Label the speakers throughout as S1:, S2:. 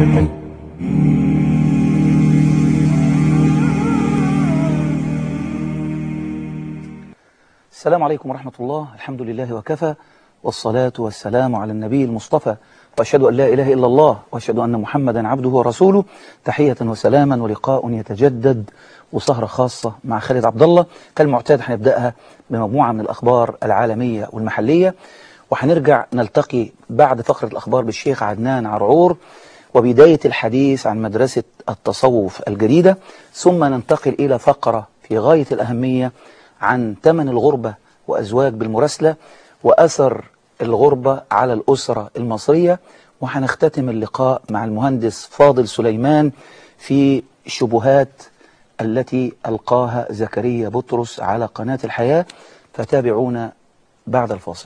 S1: السلام عليكم ورحمة الله الحمد لله وكفى والصلاة والسلام على النبي المصطفى وأشهد أن لا إله إلا الله وأشهد أن محمدا عبده ورسوله تحية وسلاما ولقاء يتجدد وسهرة خاصة مع خالد عبد الله كالمعتاد هنبدأها بمجموعة من الأخبار العالمية والمحلية وهنرجع نلتقي بعد فقرة الأخبار بالشيخ عدنان عرعور وبداية الحديث عن مدرسة التصوف الجديدة ثم ننتقل إلى فقرة في غاية الأهمية عن ثمن الغربة وأزواج بالمراسلة وأثر الغربة على الأسرة المصرية وهنختتم اللقاء مع المهندس فاضل سليمان في شبهات التي ألقاها زكريا بطرس على قناة الحياة فتابعونا بعد الفاصل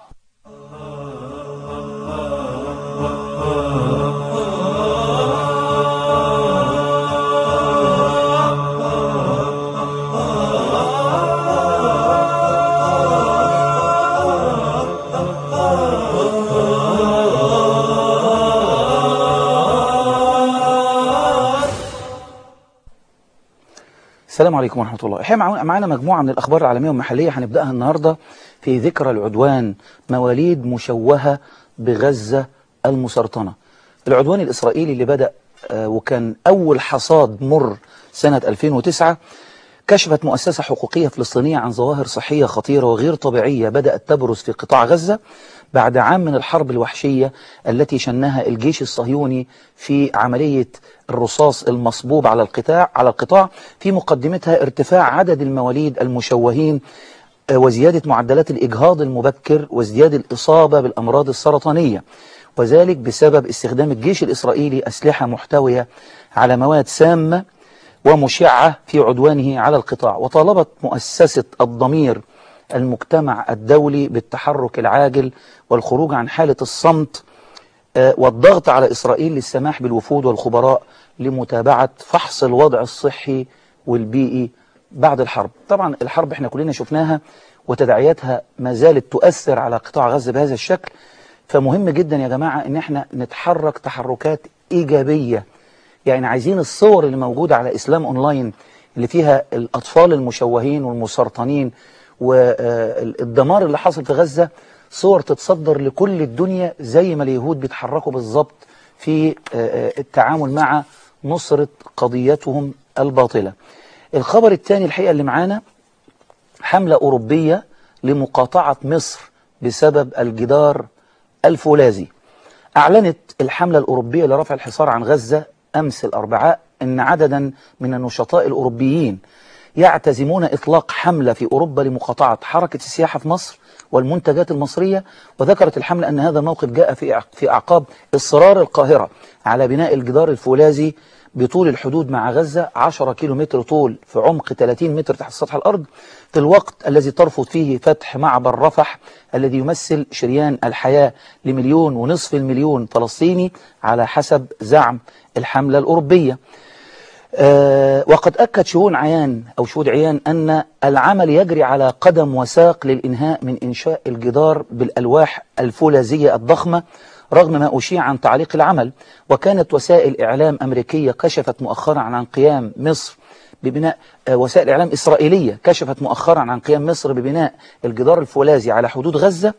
S1: السلام عليكم ورحمة الله احنا معانا مجموعة من الأخبار العالمية والمحلية هنبدأها النهاردة في ذكرى العدوان مواليد مشوهة بغزة المسرطنة العدوان الإسرائيلي اللي بدأ وكان أول حصاد مر سنة 2009 كشفت مؤسسة حقوقية فلسطينية عن ظواهر صحية خطيرة وغير طبيعية بدأت تبرز في قطاع غزة بعد عام من الحرب الوحشية التي شنها الجيش الصهيوني في عملية الرصاص المصبوب على القطاع على القطاع في مقدمتها ارتفاع عدد المواليد المشوهين وزيادة معدلات الإجهاض المبكر وازدياد الإصابة بالأمراض السرطانية وذلك بسبب استخدام الجيش الإسرائيلي أسلحة محتوية على مواد سامة ومشعة في عدوانه على القطاع وطالبت مؤسسة الضمير المجتمع الدولي بالتحرك العاجل والخروج عن حالة الصمت والضغط على إسرائيل للسماح بالوفود والخبراء لمتابعة فحص الوضع الصحي والبيئي بعد الحرب طبعا الحرب احنا كلنا شفناها وتداعياتها ما زالت تؤثر على قطاع غزة بهذا الشكل فمهم جدا يا جماعة ان احنا نتحرك تحركات إيجابية يعني عايزين الصور اللي موجودة على إسلام أونلاين اللي فيها الأطفال المشوهين والمسرطنين والدمار اللي حصل في غزة صور تتصدر لكل الدنيا زي ما اليهود بيتحركوا بالظبط في التعامل مع نصرة قضيتهم الباطلة الخبر الثاني الحقيقة اللي معانا حملة أوروبية لمقاطعة مصر بسبب الجدار الفولاذي أعلنت الحملة الأوروبية لرفع الحصار عن غزة أمس الأربعاء أن عددا من النشطاء الأوروبيين يعتزمون إطلاق حملة في أوروبا لمقاطعة حركة السياحة في مصر والمنتجات المصرية وذكرت الحملة أن هذا الموقف جاء في في أعقاب إصرار القاهرة على بناء الجدار الفولاذي بطول الحدود مع غزة 10 كيلو متر طول في عمق 30 متر تحت سطح الأرض في الوقت الذي ترفض فيه فتح معبر رفح الذي يمثل شريان الحياة لمليون ونصف المليون فلسطيني على حسب زعم الحملة الأوروبية أه وقد أكد شؤون عيان أو شهود عيان أن العمل يجري على قدم وساق للإنهاء من إنشاء الجدار بالألواح الفولاذية الضخمة رغم ما أشيع عن تعليق العمل وكانت وسائل إعلام أمريكية كشفت مؤخرا عن قيام مصر ببناء أه وسائل إعلام إسرائيلية كشفت مؤخرا عن قيام مصر ببناء الجدار الفولاذي على حدود غزة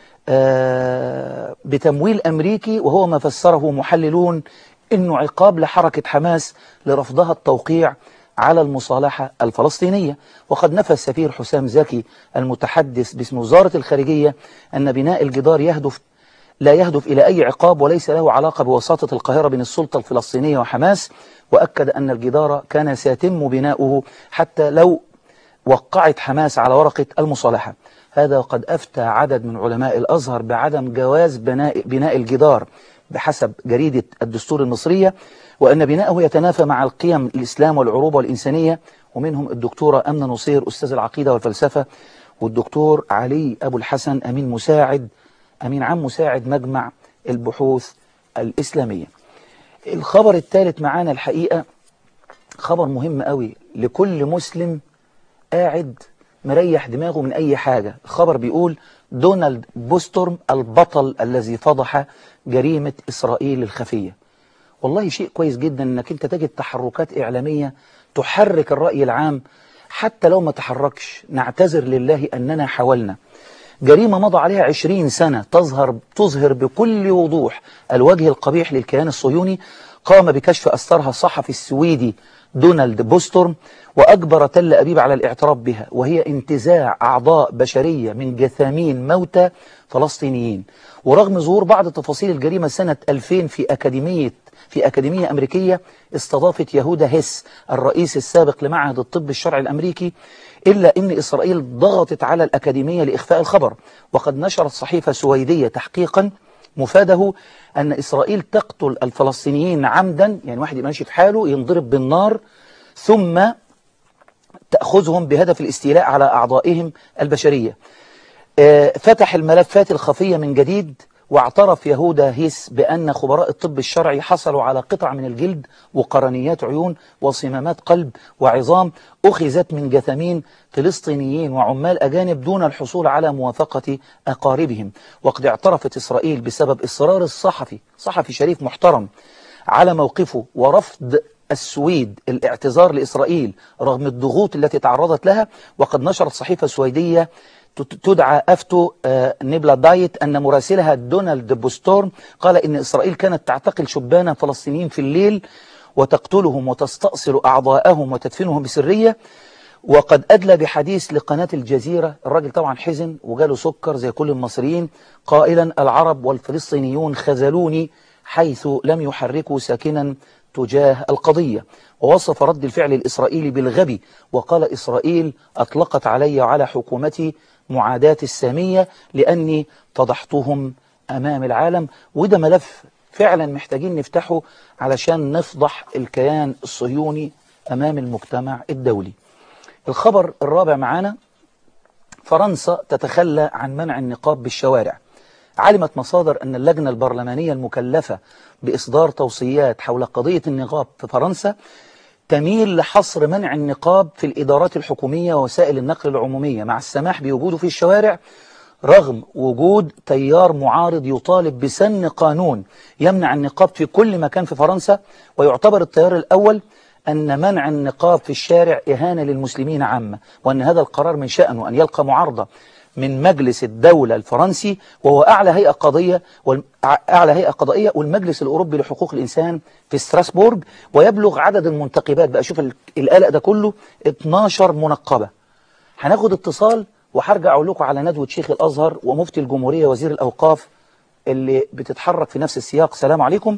S1: أه بتمويل أمريكي وهو ما فسره محللون انه عقاب لحركة حماس لرفضها التوقيع على المصالحة الفلسطينية وقد نفى السفير حسام زكي المتحدث باسم وزارة الخارجية أن بناء الجدار يهدف لا يهدف إلى أي عقاب وليس له علاقة بوساطة القاهرة بين السلطة الفلسطينية وحماس وأكد أن الجدار كان سيتم بناؤه حتى لو وقعت حماس على ورقة المصالحة هذا وقد أفتى عدد من علماء الأزهر بعدم جواز بناء, بناء الجدار بحسب جريدة الدستور المصرية وأن بناءه يتنافى مع القيم الإسلام والعروبة والإنسانية ومنهم الدكتورة أمنة نصير أستاذ العقيدة والفلسفة والدكتور علي أبو الحسن أمين مساعد أمين عام مساعد مجمع البحوث الإسلامية الخبر الثالث معانا الحقيقة خبر مهم قوي لكل مسلم قاعد مريح دماغه من أي حاجة الخبر بيقول دونالد بوستورم البطل الذي فضح جريمة إسرائيل الخفية والله شيء كويس جدا انك انت تجد تحركات اعلامية تحرك الرأي العام حتى لو ما تحركش نعتذر لله اننا حاولنا جريمة مضى عليها عشرين سنة تظهر تظهر بكل وضوح الوجه القبيح للكيان الصهيوني قام بكشف أسترها الصحفي السويدي دونالد بوستورم وأجبر تل أبيب على الاعتراف بها وهي انتزاع أعضاء بشرية من جثامين موتى فلسطينيين ورغم ظهور بعض تفاصيل الجريمة سنة 2000 في أكاديمية في أكاديمية أمريكية استضافت يهودا هيس الرئيس السابق لمعهد الطب الشرعي الأمريكي إلا أن إسرائيل ضغطت على الأكاديمية لإخفاء الخبر وقد نشرت صحيفة سويدية تحقيقا مفاده أن إسرائيل تقتل الفلسطينيين عمدا يعني واحد ماشي في حاله ينضرب بالنار ثم تأخذهم بهدف الاستيلاء على أعضائهم البشرية فتح الملفات الخفية من جديد واعترف يهودا هيس بأن خبراء الطب الشرعي حصلوا على قطع من الجلد وقرنيات عيون وصمامات قلب وعظام أخذت من جثامين فلسطينيين وعمال أجانب دون الحصول على موافقة أقاربهم وقد اعترفت إسرائيل بسبب إصرار الصحفي صحفي شريف محترم على موقفه ورفض السويد الاعتذار لإسرائيل رغم الضغوط التي تعرضت لها وقد نشرت صحيفة سويدية تدعى أفتو نيبلا دايت أن مراسلها دونالد بوستورم قال إن إسرائيل كانت تعتقل شبانا فلسطينيين في الليل وتقتلهم وتستأصل أعضاءهم وتدفنهم بسرية وقد أدلى بحديث لقناة الجزيرة الراجل طبعا حزن وجاله سكر زي كل المصريين قائلا العرب والفلسطينيون خذلوني حيث لم يحركوا ساكنا تجاه القضية ووصف رد الفعل الإسرائيلي بالغبي وقال إسرائيل أطلقت علي وعلى حكومتي معاداة السامية لأني فضحتهم أمام العالم وده ملف فعلا محتاجين نفتحه علشان نفضح الكيان الصهيوني أمام المجتمع الدولي الخبر الرابع معانا فرنسا تتخلى عن منع النقاب بالشوارع علمت مصادر أن اللجنة البرلمانية المكلفة بإصدار توصيات حول قضية النقاب في فرنسا تميل لحصر منع النقاب في الإدارات الحكومية ووسائل النقل العمومية مع السماح بوجوده في الشوارع رغم وجود تيار معارض يطالب بسن قانون يمنع النقاب في كل مكان في فرنسا ويعتبر التيار الأول أن منع النقاب في الشارع إهانة للمسلمين عامة وأن هذا القرار من شأنه أن يلقى معارضة من مجلس الدولة الفرنسي وهو أعلى هيئة قضية أعلى هيئة قضائية والمجلس الأوروبي لحقوق الإنسان في ستراسبورغ ويبلغ عدد المنتقبات بقى شوف القلق ده كله 12 منقبة هناخد اتصال وهرجع أقول لكم على ندوة شيخ الأزهر ومفتي الجمهورية وزير الأوقاف اللي بتتحرك في نفس السياق سلام عليكم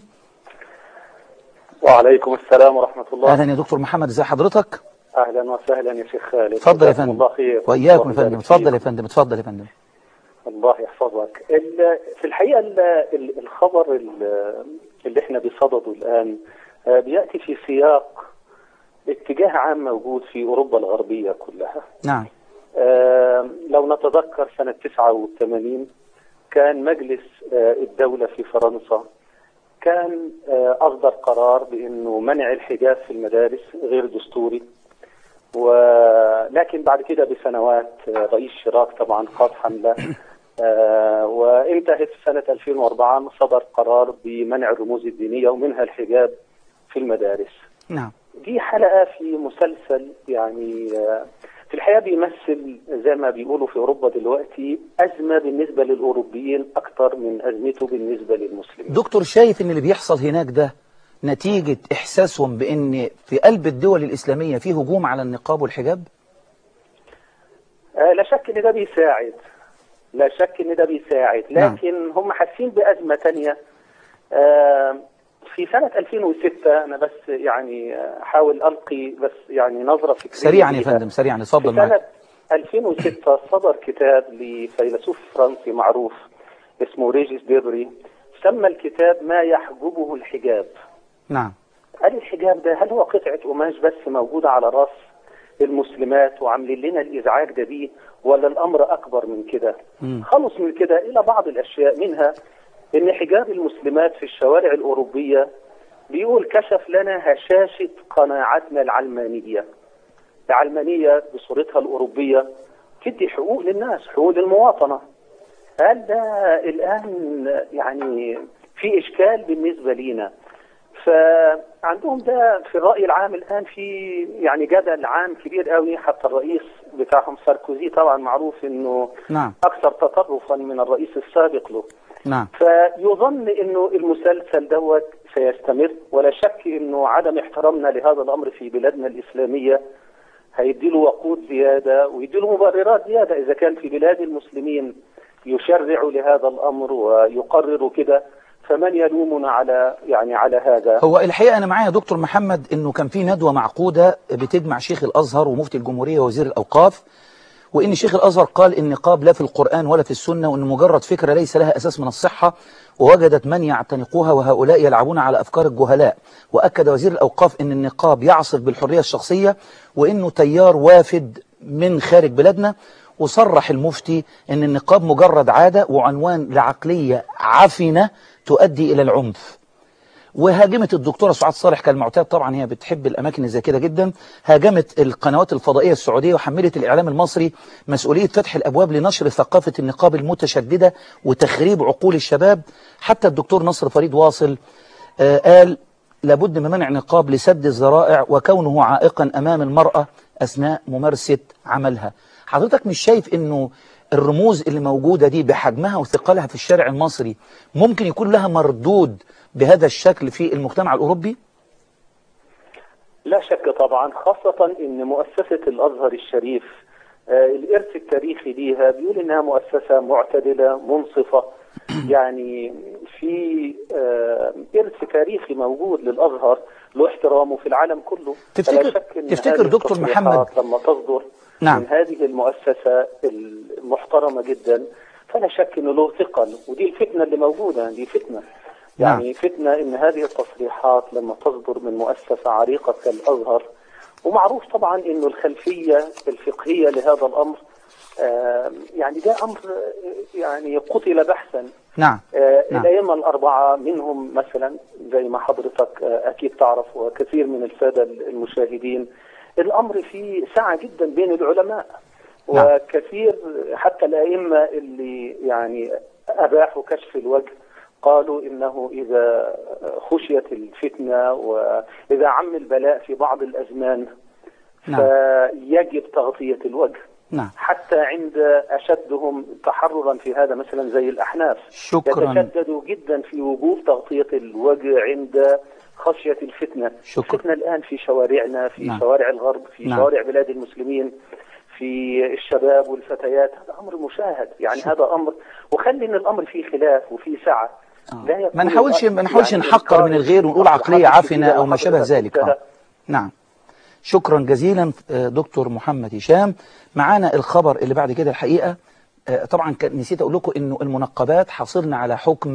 S2: وعليكم السلام ورحمة الله
S1: أهلا يا دكتور محمد ازي حضرتك
S2: اهلا وسهلا يا شيخ خالد
S1: اتفضل يا فندم
S2: الله خير
S1: واياكم يا فندم اتفضل يا فندم اتفضل يا فندم
S2: الله يحفظك ال- في الحقيقه ال- ال- الخبر ال- اللي احنا بصدده الان آه، بياتي في سياق اتجاه عام موجود في اوروبا الغربيه كلها
S1: نعم
S2: آه، لو نتذكر سنه 89 كان مجلس آه، الدوله في فرنسا كان آه، اصدر قرار بانه منع الحجاب في المدارس غير دستوري ولكن بعد كده بسنوات آه، رئيس شراك طبعا قاد حمله آه، وانتهت في سنه 2004 صدر قرار بمنع الرموز الدينيه ومنها الحجاب في المدارس.
S1: نعم
S2: دي حلقه في مسلسل يعني آه، في الحقيقه بيمثل زي ما بيقولوا في اوروبا دلوقتي ازمه بالنسبه للاوروبيين اكثر من ازمته بالنسبه للمسلمين.
S1: دكتور شايف ان اللي بيحصل هناك ده نتيجة احساسهم بان في قلب الدول الاسلامية في هجوم على النقاب والحجاب
S2: آه، لا شك ان ده بيساعد لا شك ان ده بيساعد
S1: نعم.
S2: لكن هم حاسين بازمه تانية آه، في سنه 2006 انا بس يعني آه، احاول القي بس يعني نظره فكريه
S1: سريعا يا
S2: ليها.
S1: فندم سريعا
S2: في
S1: اتفضل
S2: سنه
S1: معاك
S2: 2006 صدر كتاب لفيلسوف فرنسي معروف اسمه ريجيس ديبري سمى الكتاب ما يحجبه الحجاب
S1: نعم
S2: هل الحجاب ده هل هو قطعة قماش بس موجودة على راس المسلمات وعاملين لنا الإزعاج ده بيه ولا الأمر أكبر من كده
S1: مم.
S2: خلص من كده إلى بعض الأشياء منها إن حجاب المسلمات في الشوارع الأوروبية بيقول كشف لنا هشاشة قناعاتنا العلمانية العلمانية بصورتها الأوروبية تدي حقوق للناس حقوق للمواطنة هل ده الآن يعني في إشكال بالنسبة لينا فعندهم ده في الرأي العام الآن في يعني جدل عام كبير قوي حتى الرئيس بتاعهم ساركوزي طبعا معروف انه
S1: نعم
S2: اكثر تطرفا من الرئيس السابق له
S1: نعم
S2: فيظن انه المسلسل دوت سيستمر ولا شك انه عدم احترامنا لهذا الامر في بلادنا الاسلاميه هيديله وقود زياده ويديله مبررات زياده اذا كان في بلاد المسلمين يشرع لهذا الامر ويقرر كده فمن يلومنا على يعني على هذا
S1: هو الحقيقة أنا معايا دكتور محمد إنه كان في ندوة معقودة بتجمع شيخ الأزهر ومفتي الجمهورية ووزير الأوقاف وإن شيخ الأزهر قال إن النقاب لا في القرآن ولا في السنة وإن مجرد فكرة ليس لها أساس من الصحة ووجدت من يعتنقوها وهؤلاء يلعبون على أفكار الجهلاء وأكد وزير الأوقاف إن النقاب يعصف بالحرية الشخصية وإنه تيار وافد من خارج بلادنا وصرح المفتي ان النقاب مجرد عادة وعنوان لعقلية عفنة تؤدي الى العنف وهاجمت الدكتورة سعاد صالح كالمعتاد طبعا هي بتحب الأماكن زي كده جدا هاجمت القنوات الفضائية السعودية وحملت الإعلام المصري مسؤولية فتح الأبواب لنشر ثقافة النقاب المتشددة وتخريب عقول الشباب حتى الدكتور نصر فريد واصل آه قال لابد من منع نقاب لسد الذرائع وكونه عائقا أمام المرأة أثناء ممارسة عملها حضرتك مش شايف انه الرموز اللي موجودة دي بحجمها وثقلها في الشارع المصري ممكن يكون لها مردود بهذا الشكل في المجتمع الأوروبي؟
S2: لا شك طبعا خاصة ان مؤسسة الازهر الشريف آه الارث التاريخي ليها بيقول انها مؤسسة معتدلة منصفة يعني في آه ارث تاريخي موجود للازهر له احترامه في العالم كله
S1: تفتكر تفتكر دكتور محمد
S2: لما تصدر
S1: نعم.
S2: من هذه المؤسسة المحترمة جدا فلا شك انه له ثقل ودي الفتنة اللي موجودة دي فتنة يعني
S1: نعم.
S2: فتنة ان هذه التصريحات لما تصدر من مؤسسة عريقة كالازهر ومعروف طبعا انه الخلفية الفقهية لهذا الامر آه يعني ده امر يعني قتل بحثا
S1: نعم.
S2: آه
S1: نعم.
S2: الائمة الاربعة منهم مثلا زي ما حضرتك آه اكيد تعرف وكثير من السادة المشاهدين الامر فيه سعة جدا بين العلماء
S1: نعم.
S2: وكثير حتى الائمة اللي يعني اباحوا كشف الوجه قالوا انه اذا خشيت الفتنة واذا عم البلاء في بعض الازمان
S1: نعم.
S2: فيجب تغطية الوجه
S1: نعم
S2: حتى عند اشدهم تحررا في هذا مثلا زي الاحناف
S1: شكرا
S2: يتشددوا جدا في وجوب تغطية الوجه عند خشية الفتنة
S1: شكرا.
S2: الفتنة الآن في شوارعنا في
S1: نعم.
S2: شوارع الغرب في
S1: نعم.
S2: شوارع بلاد المسلمين في الشباب والفتيات هذا أمر مشاهد يعني هذا أمر وخلي إن الأمر فيه خلاف وفيه سعة
S1: آه.
S2: لا يكون
S1: ما نحاولش ما نحاولش
S2: يعني
S1: نحقر من الغير ونقول عقلية
S2: حضرتك
S1: عفنة
S2: كده
S1: أو ما شابه
S2: حضرتك
S1: ذلك
S2: انتهى.
S1: آه. نعم شكرا جزيلا آه، دكتور محمد هشام معانا الخبر اللي بعد كده الحقيقة آه، طبعا كان- نسيت أقول لكم إنه المنقبات حصلنا على حكم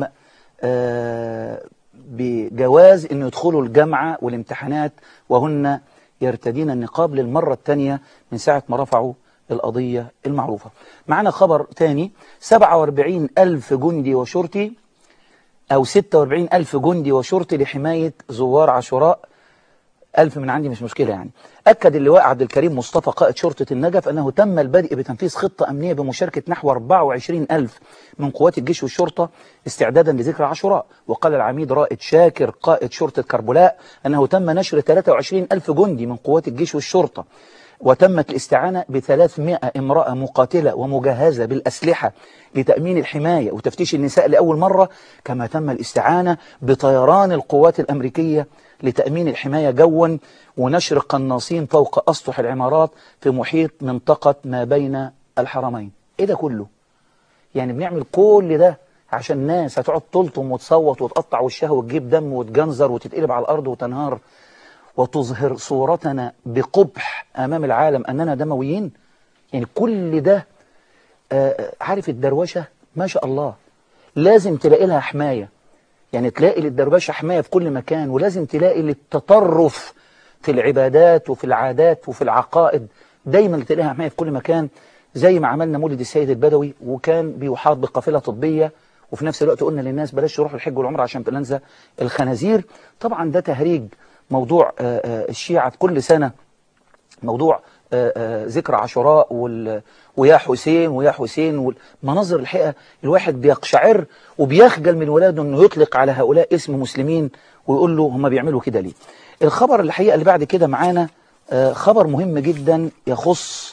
S1: آه، بجواز إنه يدخلوا الجامعة والامتحانات وهن يرتدين النقاب للمرة الثانية من ساعة ما رفعوا القضية المعروفة معنا خبر تاني 47 ألف جندي وشرطي أو 46 ألف جندي وشرطي لحماية زوار عاشوراء ألف من عندي مش مشكلة يعني أكد اللواء عبد الكريم مصطفى قائد شرطة النجف أنه تم البدء بتنفيذ خطة أمنية بمشاركة نحو 24 ألف من قوات الجيش والشرطة استعدادا لذكرى عاشوراء وقال العميد رائد شاكر قائد شرطة كربلاء أنه تم نشر 23 ألف جندي من قوات الجيش والشرطة وتمت الاستعانة ب 300 امرأة مقاتلة ومجهزة بالأسلحة لتأمين الحماية وتفتيش النساء لأول مرة كما تم الاستعانة بطيران القوات الأمريكية لتأمين الحماية جوا ونشر قناصين فوق أسطح العمارات في محيط منطقة ما بين الحرمين إيه ده كله؟ يعني بنعمل كل ده عشان ناس هتقعد تلطم وتصوت وتقطع وشها وتجيب دم وتجنزر وتتقلب على الأرض وتنهار وتظهر صورتنا بقبح أمام العالم أننا دمويين يعني كل ده آه، عارف الدروشة ما شاء الله لازم تلاقي لها حماية يعني تلاقي للدروشة حماية في كل مكان ولازم تلاقي للتطرف في العبادات وفي العادات وفي العقائد دايما تلاقيها حماية في كل مكان زي ما عملنا مولد السيد البدوي وكان بيحاط بقافلة طبية وفي نفس الوقت قلنا للناس بلاش تروحوا الحج والعمرة عشان انفلونزا الخنازير طبعا ده تهريج موضوع آه، آه، الشيعة في كل سنة موضوع آه، آه، ذكرى عاشوراء وال... ويا حسين ويا حسين والمناظر الحقيقة الواحد بيقشعر وبيخجل من ولاده انه يطلق على هؤلاء اسم مسلمين ويقول له هم بيعملوا كده ليه الخبر الحقيقة اللي بعد كده معانا آه، خبر مهم جدا يخص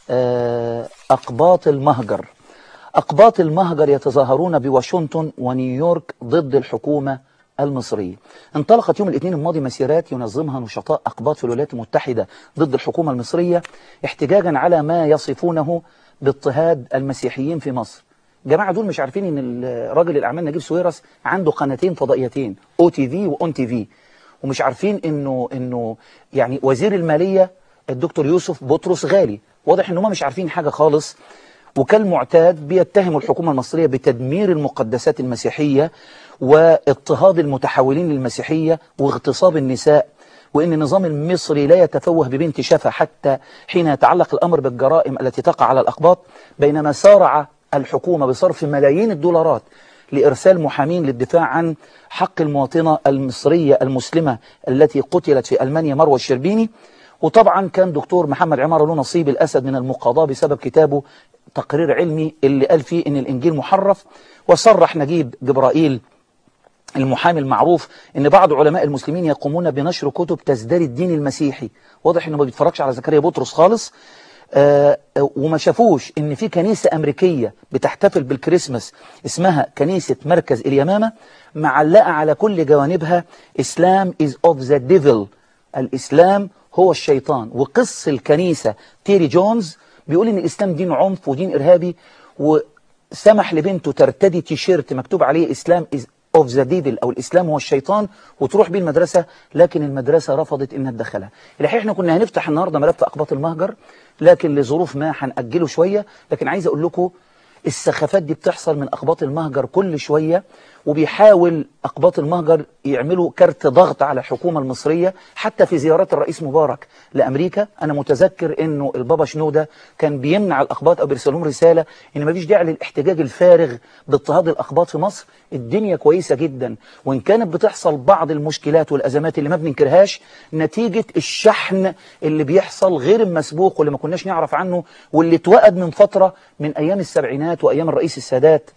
S1: آه، أقباط المهجر أقباط المهجر يتظاهرون بواشنطن ونيويورك ضد الحكومة المصرية انطلقت يوم الاثنين الماضي مسيرات ينظمها نشطاء أقباط في الولايات المتحدة ضد الحكومة المصرية احتجاجا على ما يصفونه باضطهاد المسيحيين في مصر جماعة دول مش عارفين ان ال- راجل الاعمال نجيب سويرس عنده قناتين فضائيتين او تي في واون تي في ومش عارفين انه انه يعني وزير المالية الدكتور يوسف بطرس غالي واضح ان هم مش عارفين حاجة خالص وكالمعتاد بيتهموا الحكومة المصرية بتدمير المقدسات المسيحية واضطهاد المتحولين للمسيحية واغتصاب النساء وإن النظام المصري لا يتفوه ببنت شفا حتى حين يتعلق الأمر بالجرائم التي تقع على الأقباط بينما سارع الحكومة بصرف ملايين الدولارات لإرسال محامين للدفاع عن حق المواطنة المصرية المسلمة التي قتلت في ألمانيا مروة الشربيني وطبعا كان دكتور محمد عمارة له نصيب الأسد من المقاضاة بسبب كتابه تقرير علمي اللي قال فيه ان الانجيل محرف وصرح نجيب جبرائيل المحامي المعروف ان بعض علماء المسلمين يقومون بنشر كتب تزدري الدين المسيحي واضح انه ما بيتفرجش على زكريا بطرس خالص آه وما شافوش ان في كنيسة امريكية بتحتفل بالكريسماس اسمها كنيسة مركز اليمامة معلقة على كل جوانبها اسلام is of the devil الاسلام هو الشيطان وقص الكنيسة تيري جونز بيقول ان الاسلام دين عنف ودين ارهابي وسمح لبنته ترتدي تيشيرت مكتوب عليه اسلام is of the devil او الاسلام هو الشيطان وتروح بيه المدرسة لكن المدرسة رفضت انها تدخلها الحقيقة احنا كنا هنفتح النهاردة ملف اقباط المهجر لكن لظروف ما هنأجله شوية لكن عايز اقول لكم السخافات دي بتحصل من أقباط المهجر كل شوية وبيحاول أقباط المهجر يعملوا كارت ضغط على الحكومة المصرية حتى في زيارات الرئيس مبارك لأمريكا أنا متذكر أنه البابا شنودة كان بيمنع الأقباط أو بيرسل لهم رسالة أن مفيش داعي للاحتجاج الفارغ باضطهاد الأقباط في مصر الدنيا كويسة جدا وإن كانت بتحصل بعض المشكلات والأزمات اللي ما بننكرهاش نتيجة الشحن اللي بيحصل غير المسبوق واللي ما كناش نعرف عنه واللي اتوقد من فترة من أيام السبعينات وأيام الرئيس السادات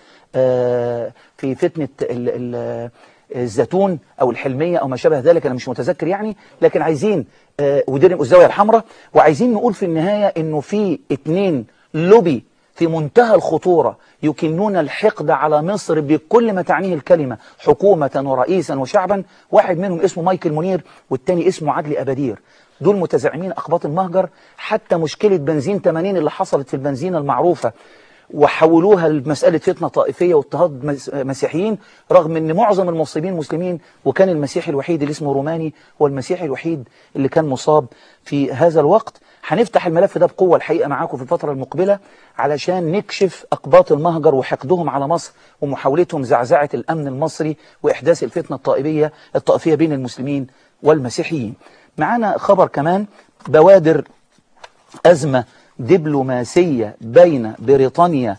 S1: في فتنة ال ال الزيتون أو الحلمية أو ما شابه ذلك أنا مش متذكر يعني لكن عايزين ودرم الزاوية الحمراء وعايزين نقول في النهاية إنه في اتنين لوبي في منتهى الخطورة يكنون الحقد على مصر بكل ما تعنيه الكلمة حكومة ورئيسا وشعبا واحد منهم اسمه مايكل منير والتاني اسمه عدلي أبادير دول متزعمين أقباط المهجر حتى مشكلة بنزين 80 اللي حصلت في البنزينة المعروفة وحولوها لمسألة فتنة طائفية واضطهاد مسيحيين رغم ان معظم المصيبين مسلمين وكان المسيحي الوحيد اللي اسمه روماني هو المسيحي الوحيد اللي كان مصاب في هذا الوقت هنفتح الملف ده بقوة الحقيقة معاكم في الفترة المقبلة علشان نكشف أقباط المهجر وحقدهم على مصر ومحاولتهم زعزعة الأمن المصري وإحداث الفتنة الطائفية الطائفية بين المسلمين والمسيحيين معانا خبر كمان بوادر أزمة دبلوماسية بين بريطانيا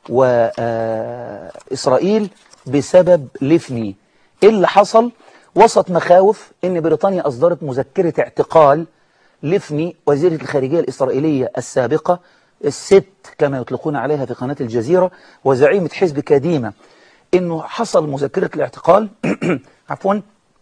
S1: وإسرائيل بسبب ليفني إيه اللي حصل وسط مخاوف إن بريطانيا أصدرت مذكرة اعتقال ليفني وزيرة الخارجية الإسرائيلية السابقة الست كما يطلقون عليها في قناة الجزيرة وزعيمة حزب كديمة إنه حصل مذكرة الاعتقال عفوا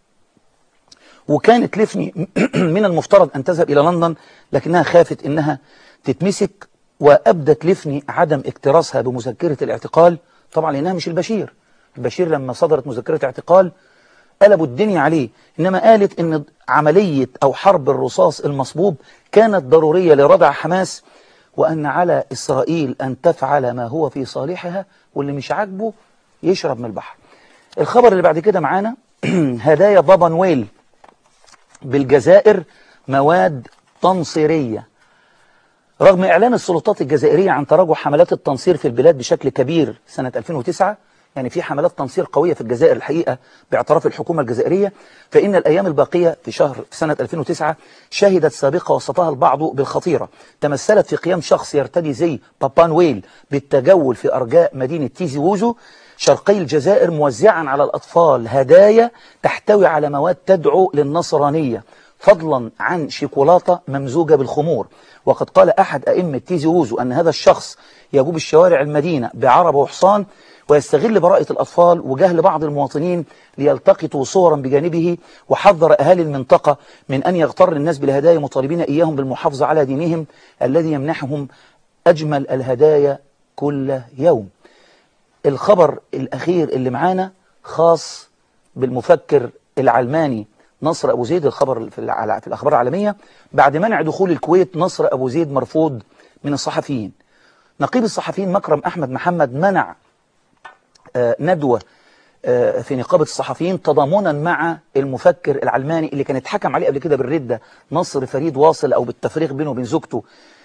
S1: وكانت ليفني من المفترض أن تذهب إلى لندن لكنها خافت إنها تتمسك وأبدت ليفني عدم اكتراثها بمذكرة الاعتقال طبعا لأنها مش البشير البشير لما صدرت مذكرة اعتقال قلبوا الدنيا عليه إنما قالت إن عملية أو حرب الرصاص المصبوب كانت ضرورية لردع حماس وأن على إسرائيل أن تفعل ما هو في صالحها واللي مش عاجبه يشرب من البحر الخبر اللي بعد كده معانا هدايا بابا نويل بالجزائر مواد تنصيرية رغم إعلان السلطات الجزائرية عن تراجع حملات التنصير في البلاد بشكل كبير سنة 2009 يعني في حملات تنصير قوية في الجزائر الحقيقة باعتراف الحكومة الجزائرية فإن الأيام الباقية في شهر في سنة 2009 شهدت سابقة وصفها البعض بالخطيرة تمثلت في قيام شخص يرتدي زي بابا نويل بالتجول في أرجاء مدينة تيزي ووزو شرقي الجزائر موزعا على الأطفال هدايا تحتوي على مواد تدعو للنصرانية فضلا عن شيكولاتة ممزوجة بالخمور وقد قال أحد أئمة تيزي ووزو أن هذا الشخص يجوب الشوارع المدينة بعربة وحصان ويستغل براءة الأطفال وجهل بعض المواطنين ليلتقطوا صورا بجانبه وحذر أهالي المنطقة من أن يغتر الناس بالهدايا مطالبين إياهم بالمحافظة على دينهم الذي يمنحهم أجمل الهدايا كل يوم الخبر الأخير اللي معانا خاص بالمفكر العلماني نصر أبو زيد الخبر في, الع... في الأخبار العالمية بعد منع دخول الكويت نصر أبو زيد مرفوض من الصحفيين نقيب الصحفيين مكرم أحمد محمد منع آه ندوة آه في نقابة الصحفيين تضامنا مع المفكر العلماني اللي كان اتحكم عليه قبل كده بالردة نصر فريد واصل أو بالتفريق بينه وبين زوجته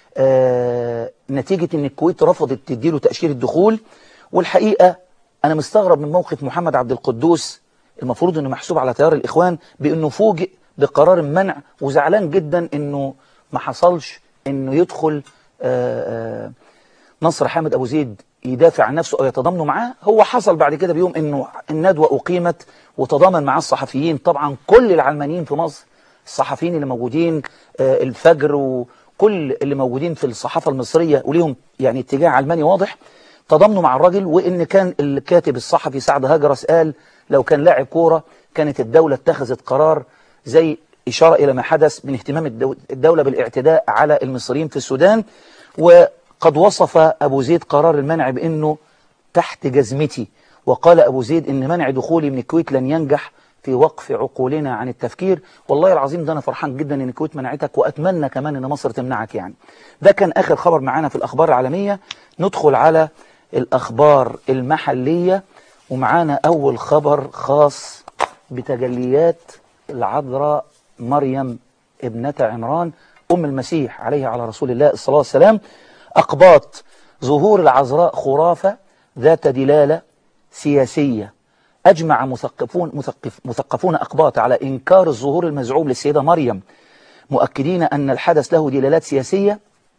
S1: آه نتيجة ان الكويت رفضت تديله تأشيرة دخول والحقيقة انا مستغرب من موقف محمد عبد القدوس المفروض انه محسوب على تيار الاخوان بانه فوجئ بقرار المنع وزعلان جدا انه ما حصلش انه يدخل آآ آآ نصر حامد ابو زيد يدافع عن نفسه او يتضامنوا معاه هو حصل بعد كده بيوم انه الندوة اقيمت وتضامن معاه الصحفيين طبعا كل العلمانيين في مصر الصحفيين اللي موجودين الفجر و كل اللي موجودين في الصحافة المصرية وليهم يعني اتجاه علماني واضح تضامنوا مع الراجل وان كان الكاتب الصحفي سعد هجرس قال لو كان لاعب كورة كانت الدولة اتخذت قرار زي إشارة إلى ما حدث من اهتمام الدولة بالاعتداء على المصريين في السودان وقد وصف أبو زيد قرار المنع بأنه تحت جزمتي وقال أبو زيد إن منع دخولي من الكويت لن ينجح في وقف عقولنا عن التفكير والله العظيم ده أنا فرحان جدا إن الكويت منعتك وأتمنى كمان إن مصر تمنعك يعني ده كان آخر خبر معانا في الأخبار العالمية ندخل على الأخبار المحلية ومعانا أول خبر خاص بتجليات العذراء مريم ابنة عمران أم المسيح عليه على رسول الله الصلاة والسلام أقباط ظهور العذراء خرافة ذات دلالة سياسية أجمع مثقفون, مثقف مثقفون أقباط على إنكار الظهور المزعوم للسيدة مريم مؤكدين أن الحدث له دلالات سياسية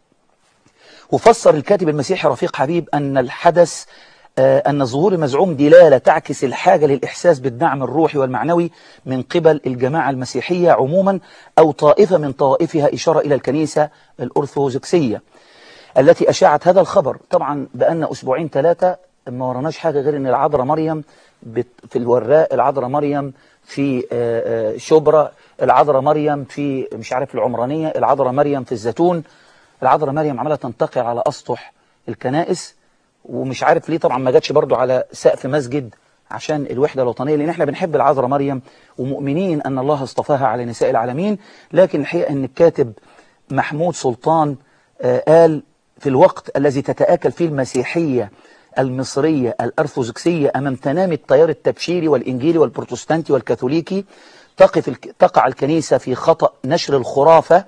S1: وفسر الكاتب المسيحي رفيق حبيب أن الحدث أن الظهور المزعوم دلالة تعكس الحاجة للإحساس بالدعم الروحي والمعنوي من قبل الجماعة المسيحية عموما أو طائفة من طوائفها إشارة إلى الكنيسة الأرثوذكسية التي أشاعت هذا الخبر طبعا بأن أسبوعين ثلاثة ما ورناش حاجة غير أن العذراء مريم في الوراء العذراء مريم في شبرا العذراء مريم في مش عارف العمرانية العذراء مريم في الزيتون العذراء مريم عمالة تنتقل على أسطح الكنائس ومش عارف ليه طبعا ما جاتش برضو على سقف مسجد عشان الوحدة الوطنية لأن احنا بنحب العذراء مريم ومؤمنين أن الله اصطفاها على نساء العالمين لكن الحقيقة أن الكاتب محمود سلطان قال في الوقت الذي تتآكل فيه المسيحية المصرية الأرثوذكسية أمام تنامي التيار التبشيري والإنجيلي والبروتستانتي والكاثوليكي تقف تقع الكنيسة في خطأ نشر الخرافة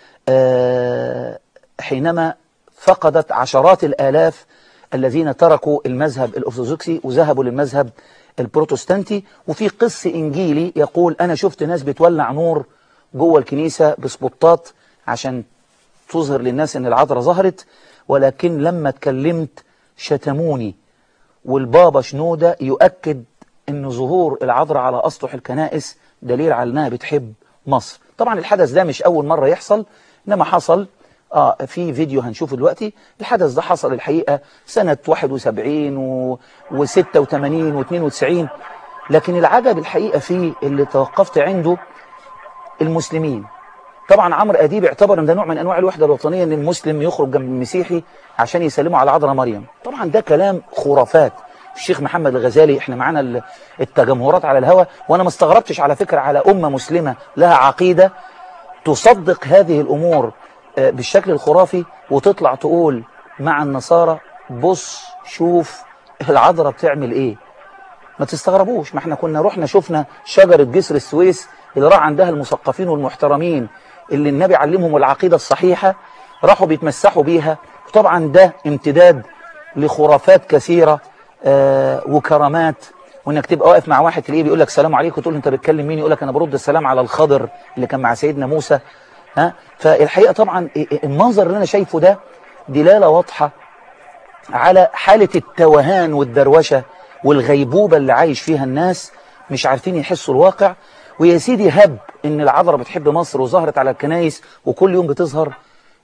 S1: حينما فقدت عشرات الآلاف الذين تركوا المذهب الأرثوذكسي وذهبوا للمذهب البروتستانتي وفي قس إنجيلي يقول أنا شفت ناس بتولع نور جوه الكنيسة بسبوتات عشان تظهر للناس أن العذراء ظهرت ولكن لما اتكلمت شتموني والبابا شنودة يؤكد أن ظهور العذراء على أسطح الكنائس دليل على أنها بتحب مصر طبعا الحدث ده مش أول مرة يحصل إنما حصل آه في فيديو هنشوفه دلوقتي الحدث ده حصل الحقيقة سنة 71 و... و86 و92 لكن العجب الحقيقة فيه اللي توقفت عنده المسلمين طبعا عمرو أديب اعتبر ان ده نوع من أنواع الوحدة الوطنية أن المسلم يخرج جنب المسيحي عشان يسلموا على عذراء مريم طبعا ده كلام خرافات الشيخ محمد الغزالي احنا معانا التجمهرات على الهوى وانا ما استغربتش على فكرة على أمة مسلمة لها عقيدة تصدق هذه الأمور بالشكل الخرافي وتطلع تقول مع النصارى بص شوف العذراء بتعمل ايه ما تستغربوش ما احنا كنا رحنا شفنا شجرة جسر السويس اللي راح عندها المثقفين والمحترمين اللي النبي علمهم العقيدة الصحيحة راحوا بيتمسحوا بيها وطبعا ده امتداد لخرافات كثيرة آه وكرامات وانك تبقى واقف مع واحد تلاقيه بيقول لك السلام عليكم تقول له انت بتكلم مين يقول لك انا برد السلام على الخضر اللي كان مع سيدنا موسى ها فالحقيقة طبعا المنظر اللي انا شايفه ده دلالة واضحة على حالة التوهان والدروشة والغيبوبة اللي عايش فيها الناس مش عارفين يحسوا الواقع ويا سيدي هب ان العذراء بتحب مصر وظهرت على الكنايس وكل يوم بتظهر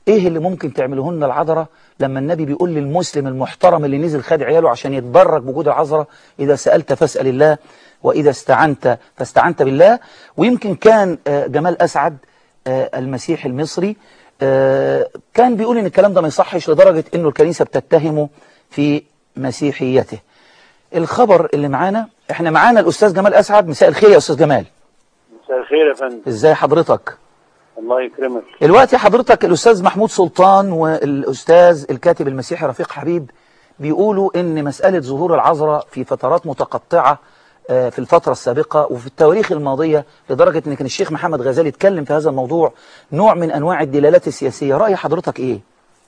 S1: ايه اللي ممكن تعمله لنا العذراء لما النبي بيقول للمسلم المحترم اللي نزل خد عياله عشان يتبرك بوجود العذراء اذا سألت فاسأل الله واذا استعنت فاستعنت بالله ويمكن كان آه، جمال اسعد آه، المسيحي المصري آه، كان بيقول ان الكلام ده ما يصحش لدرجة انه الكنيسة بتتهمه في مسيحيته الخبر اللي معانا احنا معانا الاستاذ جمال اسعد مساء الخير يا استاذ جمال
S3: مساء الخير يا فندم
S1: ازاي حضرتك
S3: الله يكرمك
S1: دلوقتي حضرتك الأستاذ محمود سلطان والأستاذ الكاتب المسيحي رفيق حبيب بيقولوا إن مسألة ظهور العذراء في فترات متقطعة آه، في الفترة السابقة وفي التواريخ الماضية لدرجة إن كان الشيخ محمد غزالي اتكلم في هذا الموضوع نوع من أنواع الدلالات السياسية رأي حضرتك إيه؟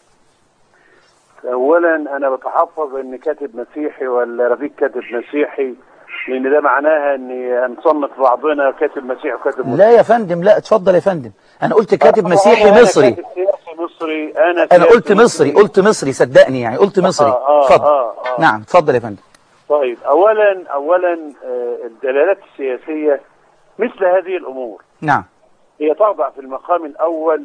S3: اولا انا بتحفظ ان كاتب مسيحي ولا رفيق كاتب مسيحي لان ده معناها ان هنصنف بعضنا كاتب مسيحي وكاتب مسيحي
S1: لا يا فندم لا اتفضل يا فندم أنا قلت كاتب مسيحي
S3: أنا
S1: مصري
S3: كاتب سياسي مصري انا
S1: أنا
S3: سياسي
S1: قلت مصري قلت مصري صدقني يعني قلت مصري
S3: آه، آه،
S1: اتفضل
S3: آه، آه.
S1: نعم اتفضل يا فندم
S3: طيب اولا اولا آه، الدلالات السياسيه مثل هذه الامور
S1: نعم
S3: هي تخضع في المقام الاول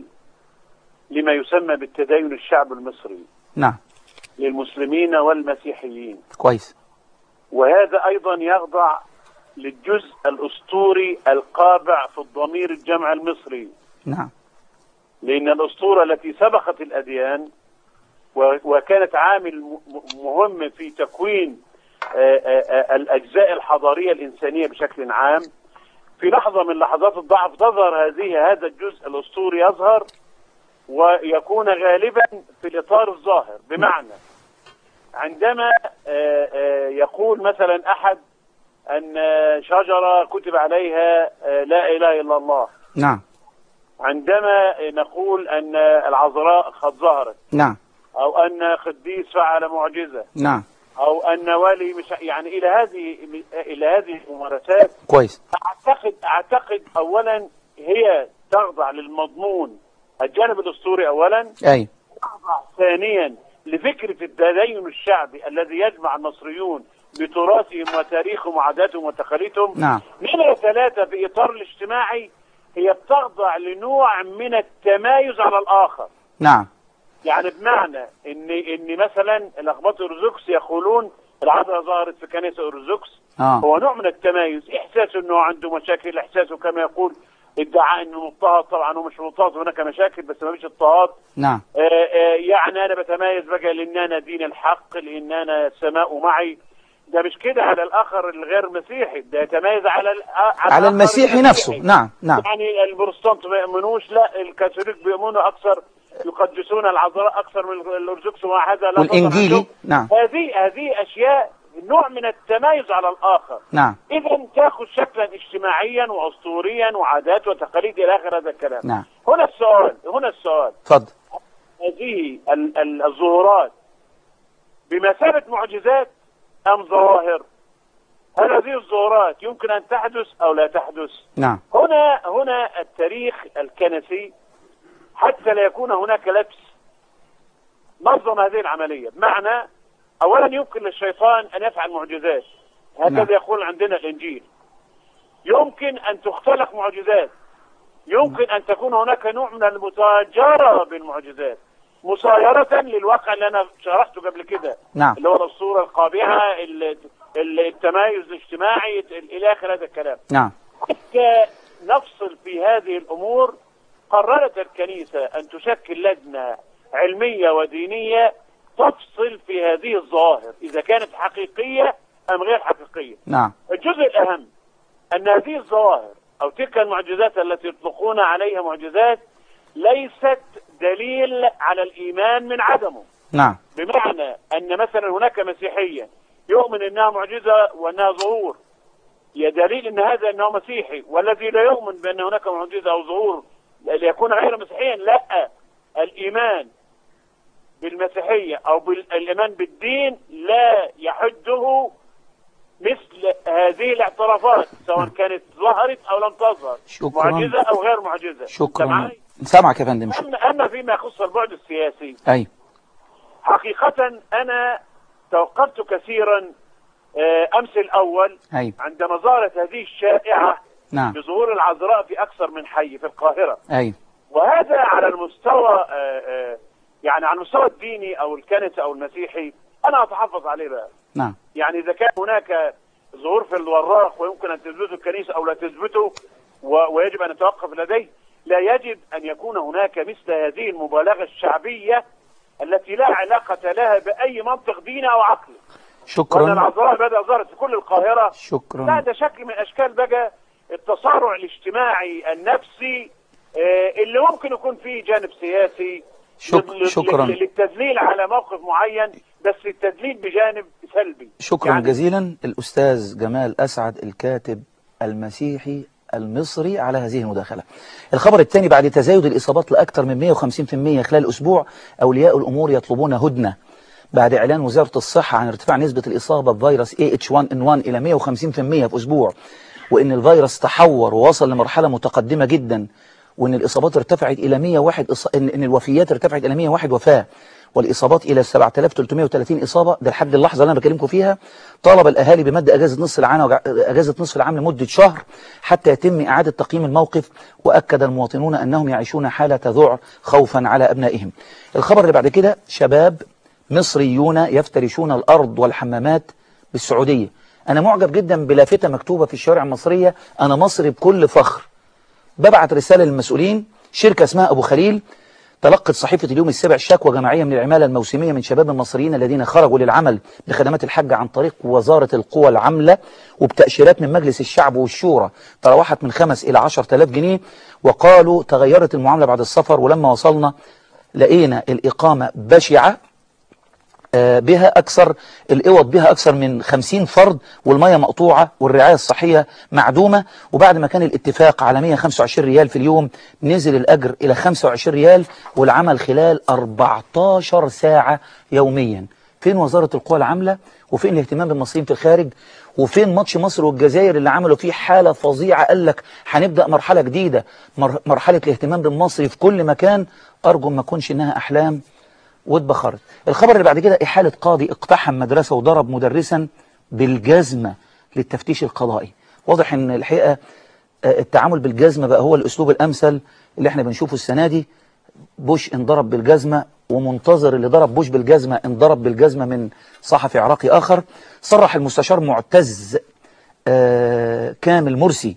S3: لما يسمى بالتدين الشعب المصري
S1: نعم
S3: للمسلمين والمسيحيين
S1: كويس
S3: وهذا ايضا يخضع للجزء الاسطوري القابع في الضمير الجمع المصري
S1: نعم
S3: لان الاسطوره التي سبقت الاديان و- وكانت عامل م- م- مهم في تكوين آه، آه، آه، الاجزاء الحضاريه الانسانيه بشكل عام في لحظه من لحظات الضعف تظهر هذه هذا الجزء الاسطوري يظهر ويكون غالبا في الاطار الظاهر بمعنى عندما آه، آه، يقول مثلا احد ان شجره كتب عليها آه، لا اله الا الله
S1: نعم
S3: عندما نقول ان العذراء قد ظهرت
S1: نعم
S3: او ان قديس فعل معجزه
S1: نعم
S3: او ان ولي مش يعني الى هذه الى هذه الممارسات
S1: كويس
S3: اعتقد اعتقد اولا هي تخضع للمضمون الجانب الاسطوري اولا
S1: أي
S3: تخضع ثانيا لفكره التدين الشعبي الذي يجمع المصريون بتراثهم وتاريخهم وعاداتهم وتقاليدهم
S1: نعم
S3: نمرة ثلاثة في إطار الاجتماعي هي بتخضع لنوع من التمايز على الآخر
S1: نعم
S3: يعني بمعنى ان ان مثلا الاخباط الارثوذكس يقولون العذراء ظهرت في كنيسه ارثوذكس
S1: آه.
S3: هو نوع من التمايز احساسه انه عنده مشاكل احساسه كما يقول ادعاء انه مضطهد طبعا هو مش مضطهد هناك مشاكل بس ما فيش اضطهاد
S1: نعم
S3: آه، آه، يعني انا بتميز بقى لان انا دين الحق لان انا السماء معي ده مش كده على الاخر الغير مسيحي ده يتميز على ال-
S1: على
S3: الآخر
S1: المسيحي نفسه نعم نعم
S3: يعني البروتستانت ما يؤمنوش لا الكاثوليك بيؤمنوا اكثر يقدسون العذراء اكثر من الارثوذكس ومع هذا لا
S1: والإنجيلي
S3: تظهر
S1: نعم
S3: هذه هذه اشياء نوع من التمايز على الاخر
S1: نعم
S3: اذا تاخذ شكلا اجتماعيا واسطوريا وعادات وتقاليد الى اخر هذا الكلام
S1: نعم
S3: هنا السؤال هنا السؤال
S1: اتفضل
S3: هذه ال- ال- الظهورات بمثابة معجزات أم ظواهر هل هذه الظهورات يمكن أن تحدث أو لا تحدث
S1: نعم
S3: هنا هنا التاريخ الكنسي حتى لا يكون هناك لبس نظم هذه العملية بمعنى أولا يمكن للشيطان أن يفعل معجزات
S1: نعم.
S3: هكذا يقول عندنا الإنجيل يمكن أن تختلق معجزات يمكن أن تكون هناك نوع من المتاجرة بالمعجزات مصايرة للواقع اللي أنا شرحته قبل كده
S1: نعم
S3: اللي هو الصورة القابعة ال- ال- التمايز الاجتماعي إلى آخر هذا الكلام
S1: نعم
S3: حتى نفصل في هذه الأمور قررت الكنيسة أن تشكل لجنة علمية ودينية تفصل في هذه الظواهر إذا كانت حقيقية أم غير حقيقية
S1: نعم
S3: الجزء الأهم أن هذه الظواهر أو تلك المعجزات التي يطلقون عليها معجزات ليست دليل على الإيمان من عدمه
S1: نعم
S3: بمعنى أن مثلا هناك مسيحية يؤمن أنها معجزة وأنها ظهور يا دليل أن هذا أنه مسيحي والذي لا يؤمن بأن هناك معجزة أو ظهور ليكون غير مسيحيا لا الإيمان بالمسيحية أو بالإيمان بالدين لا يحده مثل هذه الاعترافات سواء كانت ظهرت أو لم تظهر
S1: شكراً.
S3: معجزة أو غير معجزة
S1: شكرا
S3: سامعني؟
S1: سامعك يا فندم شكرا
S3: أما أما فيما يخص البعد السياسي
S1: أي
S3: حقيقة أنا توقفت كثيرا آه، أمس الأول
S1: أي
S3: عندما ظهرت هذه الشائعة
S1: نعم
S3: بظهور العذراء في أكثر من حي في القاهرة
S1: أي
S3: وهذا على المستوى آه، آه، يعني على المستوى الديني او الكنسي او المسيحي انا اتحفظ عليه بقى
S1: نعم
S3: يعني اذا كان هناك ظهور في الوراق ويمكن ان تثبته الكنيسه او لا تثبته و- ويجب ان نتوقف لديه لا يجب ان يكون هناك مثل هذه المبالغه الشعبيه التي لا علاقه لها باي منطق ديني او عقلي وان
S1: شكرا
S3: العذراء بدأ ظهرت في كل القاهره لا
S1: شكرا
S3: ده شكل من اشكال بقى التصارع الاجتماعي النفسي آه، اللي ممكن يكون فيه جانب سياسي
S1: شك-
S3: لل-
S1: شكراً.
S3: لل- للتدليل على موقف معين بس التدليل بجانب سلبي
S1: شكرا
S3: يعني
S1: جزيلا الأستاذ جمال أسعد الكاتب المسيحي المصري على هذه المداخلة الخبر الثاني بعد تزايد الإصابات لأكثر من 150% خلال أسبوع أولياء الأمور يطلبون هدنة بعد إعلان وزارة الصحة عن ارتفاع نسبة الإصابة بفيروس AH1N1 إلى 150% في أسبوع وإن الفيروس تحور ووصل لمرحلة متقدمة جدا وإن الإصابات ارتفعت إلى 101 إص... إن إن الوفيات ارتفعت إلى 101 وفاة والإصابات إلى 7330 إصابة ده لحد اللحظة اللي أنا بكلمكم فيها طالب الأهالي بمد أجازة نصف العام وجع... أجازة نصف العام لمدة شهر حتى يتم إعادة تقييم الموقف وأكد المواطنون أنهم يعيشون حالة ذعر خوفا على أبنائهم الخبر اللي بعد كده شباب مصريون يفترشون الأرض والحمامات بالسعودية أنا معجب جدا بلافتة مكتوبة في الشوارع المصرية أنا مصري بكل فخر ببعت رسالة للمسؤولين شركة اسمها أبو خليل تلقت صحيفة اليوم السابع شكوى جماعية من العمالة الموسمية من شباب المصريين الذين خرجوا للعمل بخدمات الحج عن طريق وزارة القوى العاملة وبتأشيرات من مجلس الشعب والشورى تراوحت من خمس إلى عشر تلاف جنيه وقالوا تغيرت المعاملة بعد السفر ولما وصلنا لقينا الإقامة بشعة آه، بها أكثر الإوض بها أكثر من 50 فرد والمية مقطوعة والرعاية الصحية معدومة وبعد ما كان الاتفاق على 125 ريال في اليوم نزل الأجر إلى 25 ريال والعمل خلال 14 ساعة يوميا فين وزارة القوى العاملة وفين الاهتمام بالمصريين في الخارج وفين ماتش مصر والجزائر اللي عملوا فيه حالة فظيعة قال لك هنبدأ مرحلة جديدة مر- مرحلة الاهتمام بالمصري في كل مكان أرجو ما تكونش إنها أحلام واتبخرت الخبر اللي بعد كده إحالة قاضي اقتحم مدرسة وضرب مدرسا بالجزمة للتفتيش القضائي واضح ان الحقيقة آه، التعامل بالجزمة بقى هو الأسلوب الأمثل اللي احنا بنشوفه السنة دي بوش انضرب بالجزمة ومنتظر اللي ضرب بوش بالجزمة انضرب بالجزمة من صحفي عراقي آخر صرح المستشار معتز آه، كامل مرسي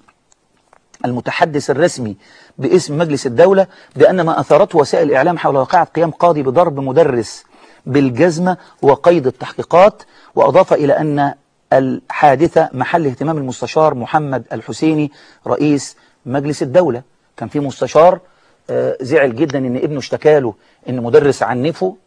S1: المتحدث الرسمي باسم مجلس الدولة بأن ما أثارته وسائل الإعلام حول واقعة قيام قاضي بضرب مدرس بالجزمة وقيد التحقيقات وأضاف إلى أن الحادثة محل اهتمام المستشار محمد الحسيني رئيس مجلس الدولة كان في مستشار آه، زعل جدا ان ابنه اشتكى له ان مدرس عنفه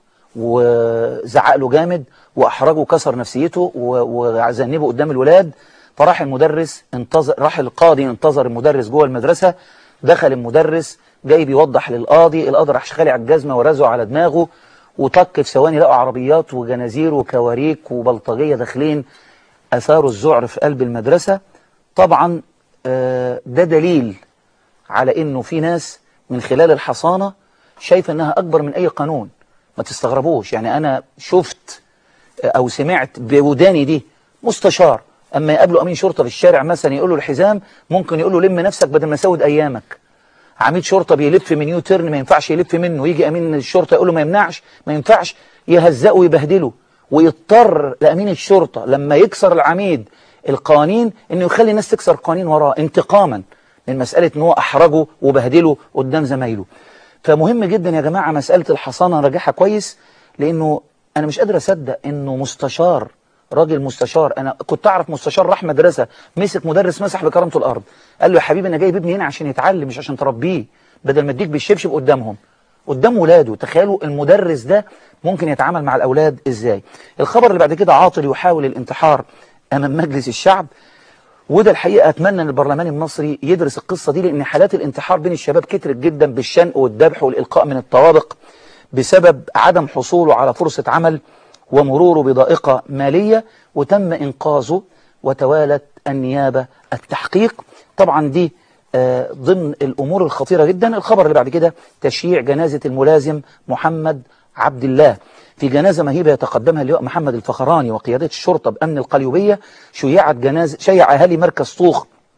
S1: وزعق له جامد واحرجه وكسر نفسيته و- وذنبه قدام الولاد فراح المدرس انتظر راح القاضي انتظر المدرس جوه المدرسة دخل المدرس جاي بيوضح للقاضي القاضي راح خالع الجزمة ورزعه على دماغه وطق في ثواني لقوا عربيات وجنازير وكواريك وبلطجية داخلين أثاروا الذعر في قلب المدرسة طبعا آه، ده دليل على انه في ناس من خلال الحصانة شايفة انها اكبر من اي قانون ما تستغربوش يعني انا شفت او سمعت بوداني دي مستشار اما يقابله امين شرطة في الشارع مثلا يقول له الحزام ممكن يقول له لم نفسك بدل ما سود ايامك عميد شرطة بيلف من يو تيرن ما ينفعش يلف منه يجي امين الشرطة يقول له ما يمنعش ما ينفعش يهزقه ويبهدله ويضطر لامين الشرطة لما يكسر العميد القوانين انه يخلي الناس تكسر قوانين وراه انتقاما من مسألة ان هو احرجه وبهدله قدام زمايله فمهم جدا يا جماعة مسألة الحصانة راجعها كويس لانه انا مش قادر اصدق انه مستشار راجل مستشار انا كنت اعرف مستشار راح مدرسة مسك مدرس مسح بكرامته الارض قال له يا حبيبي انا جايب ابني هنا عشان يتعلم مش عشان تربيه بدل ما اديك بالشبشب قدامهم قدام ولاده تخيلوا المدرس ده ممكن يتعامل مع الاولاد ازاي الخبر اللي بعد كده عاطل يحاول الانتحار امام مجلس الشعب وده الحقيقة أتمنى أن البرلمان المصري يدرس القصة دي لأن حالات الانتحار بين الشباب كترت جدا بالشنق والذبح والإلقاء من الطوابق بسبب عدم حصوله على فرصة عمل ومروره بضائقة مالية وتم إنقاذه وتوالت النيابة التحقيق طبعا دي آه، ضمن الأمور الخطيرة جدا الخبر اللي بعد كده تشييع جنازة الملازم محمد عبد الله في جنازة مهيبة يتقدمها اللواء محمد الفخراني وقيادة الشرطة بأمن القليوبية شيعت جنازة شيع أهالي مركز طوخ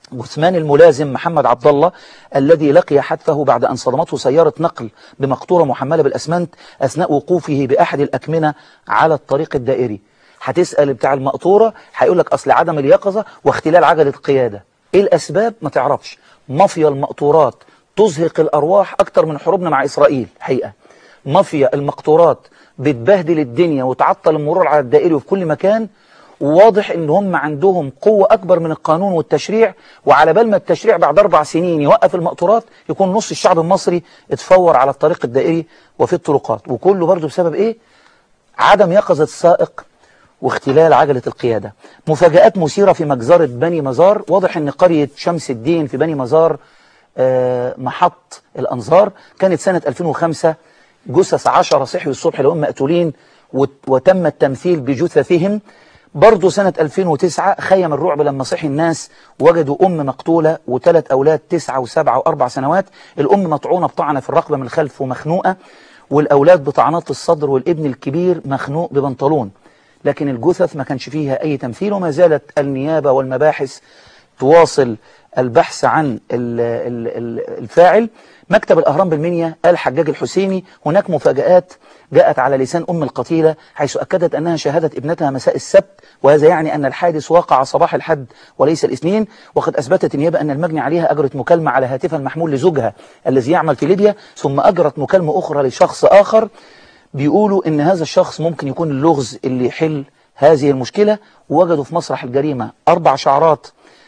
S1: جثمان الملازم محمد عبد الله الذي لقي حتفه بعد أن صدمته سيارة نقل بمقطورة محملة بالأسمنت أثناء وقوفه بأحد الأكمنة على الطريق الدائري هتسأل بتاع المقطورة هيقول لك أصل عدم اليقظة واختلال عجلة قيادة إيه الأسباب ما تعرفش مافيا المقطورات تزهق الأرواح أكتر من حروبنا مع إسرائيل حقيقة مافيا المقطورات بتبهدل الدنيا وتعطل المرور على الدائري وفي كل مكان وواضح ان هم عندهم قوة اكبر من القانون والتشريع وعلى بال ما التشريع بعد اربع سنين يوقف المقطورات يكون نص الشعب المصري اتفور على الطريق الدائري وفي الطرقات وكله برضه بسبب ايه عدم يقظة السائق واختلال عجلة القيادة مفاجآت مثيرة في مجزرة بني مزار واضح ان قرية شمس الدين في بني مزار آه، محط الأنظار كانت سنة 2005 جثث عشرة صحيوا الصبح لهم مقتولين وت- وتم التمثيل بجثثهم برضه سنة 2009 خيم الرعب لما صحي الناس وجدوا أم مقتولة وثلاث أولاد تسعة وسبعة وأربع سنوات الأم مطعونة بطعنة في الرقبة من الخلف ومخنوقة والأولاد بطعنات الصدر والابن الكبير مخنوق ببنطلون لكن الجثث ما كانش فيها أي تمثيل وما زالت النيابة والمباحث تواصل البحث عن ال- ال- ال- الفاعل مكتب الأهرام بالمنيا قال حجاج الحسيني هناك مفاجآت جاءت على لسان أم القتيلة حيث أكدت أنها شاهدت ابنتها مساء السبت وهذا يعني أن الحادث وقع صباح الحد وليس الاثنين وقد أثبتت النيابة أن المجني عليها أجرت مكالمة على هاتفها المحمول لزوجها الذي يعمل في ليبيا ثم أجرت مكالمة أخرى لشخص آخر بيقولوا ان هذا الشخص ممكن يكون اللغز اللي يحل هذه المشكلة ووجدوا في مسرح الجريمة أربع شعرات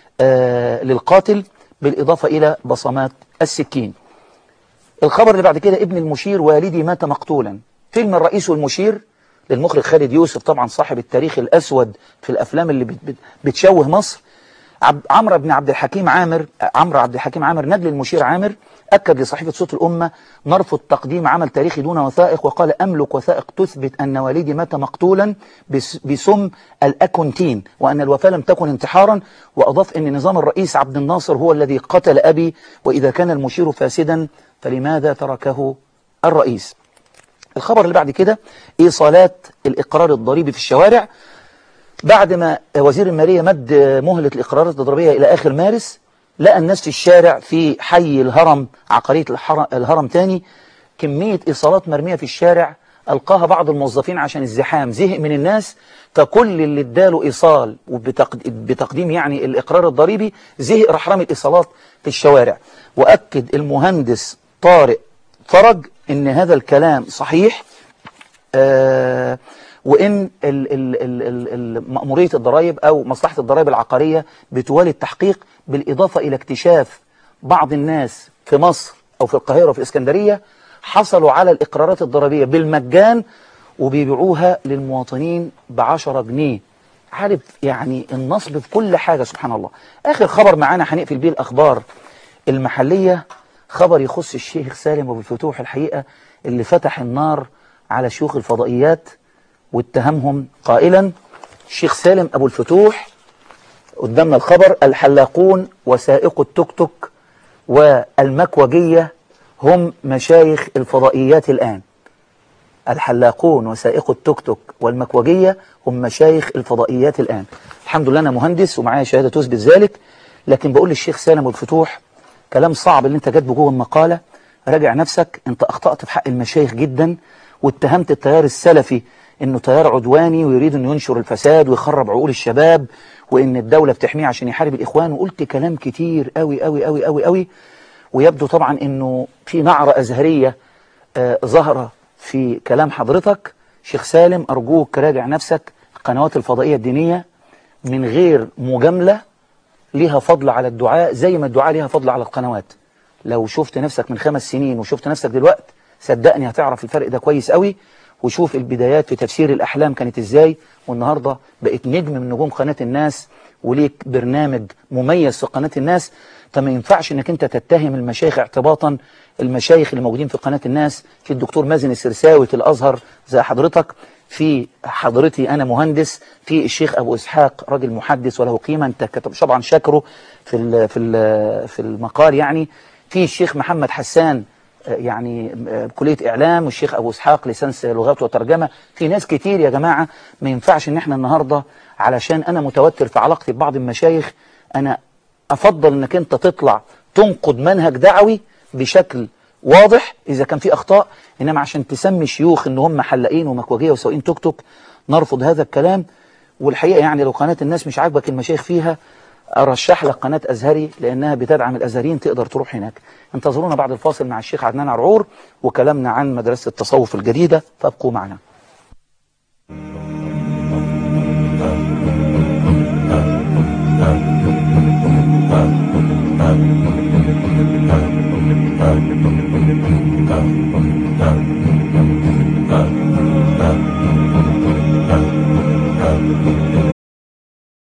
S1: آه للقاتل بالإضافة إلى بصمات السكين الخبر اللي بعد كده ابن المشير والدي مات مقتولا فيلم الرئيس والمشير للمخرج خالد يوسف طبعا صاحب التاريخ الأسود في الأفلام اللي بت بت بتشوه مصر عب عمرو بن عبد الحكيم عامر عمرو عبد الحكيم عامر نجل المشير عامر أكد لصحيفة صوت الأمة نرفض تقديم عمل تاريخي دون وثائق وقال أملك وثائق تثبت أن والدي مات مقتولا بس بسم الأكونتين وأن الوفاة لم تكن انتحارا وأضاف أن نظام الرئيس عبد الناصر هو الذي قتل أبي وإذا كان المشير فاسدا فلماذا تركه الرئيس الخبر اللي بعد كده إيصالات الإقرار الضريبي في الشوارع بعد ما وزير المالية مد مهلة الإقرارات الضريبية إلى آخر مارس لقى الناس في الشارع في حي الهرم عقارية الحر- الهرم تاني كمية إيصالات مرمية في الشارع ألقاها بعض الموظفين عشان الزحام زهق من الناس فكل اللي اداله إيصال وبتقد- بتقديم يعني الإقرار الضريبي زهق راح رامي الإيصالات في الشوارع وأكد المهندس طارق فرج إن هذا الكلام صحيح آه، وإن ال- ال- ال- ال- ال- مأمورية الضرائب أو مصلحة الضرائب العقارية بتوالي التحقيق بالإضافة إلى اكتشاف بعض الناس في مصر أو في القاهرة وفي الإسكندرية حصلوا على الإقرارات الضريبية بالمجان وبيبيعوها للمواطنين بعشرة جنيه عارف يعني النصب في كل حاجة سبحان الله آخر خبر معانا هنقفل بيه الأخبار المحلية خبر يخص الشيخ سالم أبو الفتوح الحقيقة اللي فتح النار على شيوخ الفضائيات واتهمهم قائلا الشيخ سالم أبو الفتوح قدامنا الخبر الحلاقون وسائق التوك توك والمكوجية هم مشايخ الفضائيات الآن الحلاقون وسائق التوك توك والمكوجية هم مشايخ الفضائيات الآن الحمد لله أنا مهندس ومعايا شهادة تثبت ذلك لكن بقول للشيخ سالم أبو الفتوح كلام صعب اللي انت كاتبه جوه المقالة راجع نفسك انت أخطأت في حق المشايخ جدا واتهمت التيار السلفي انه تيار عدواني ويريد انه ينشر الفساد ويخرب عقول الشباب وان الدولة بتحميه عشان يحارب الاخوان وقلت كلام كتير قوي قوي قوي قوي قوي ويبدو طبعا انه في نعرة ازهرية آه ظاهرة في كلام حضرتك شيخ سالم ارجوك راجع نفسك القنوات الفضائية الدينية من غير مجاملة ليها فضل على الدعاء زي ما الدعاء ليها فضل على القنوات لو شفت نفسك من خمس سنين وشفت نفسك دلوقت صدقني هتعرف الفرق ده كويس قوي وشوف البدايات في تفسير الأحلام كانت إزاي والنهاردة بقيت نجم من نجوم قناة الناس وليك برنامج مميز في قناة الناس فما ينفعش انك انت تتهم المشايخ اعتباطا المشايخ اللي موجودين في قناة الناس في الدكتور مازن السرساوي في الأزهر زي حضرتك في حضرتي أنا مهندس في الشيخ أبو إسحاق راجل محدث وله قيمة أنت كتب طبعا شاكره في ال في ال في المقال يعني في الشيخ محمد حسان آه، يعني آه، كلية إعلام والشيخ أبو إسحاق لسانس لغات وترجمة في ناس كتير يا جماعة ما ينفعش إن إحنا النهاردة علشان أنا متوتر في علاقتي ببعض المشايخ أنا افضل انك انت تطلع تنقد منهج دعوي بشكل واضح اذا كان في اخطاء انما عشان تسمي شيوخ ان هم حلاقين ومكواجيه وسواقين توك توك نرفض هذا الكلام والحقيقه يعني لو قناه الناس مش عاجبك المشايخ فيها ارشح لك قناه ازهري لانها بتدعم الازهريين تقدر تروح هناك انتظرونا بعد الفاصل مع الشيخ عدنان عرعور وكلامنا عن مدرسه التصوف الجديده فابقوا معنا
S4: Thank you.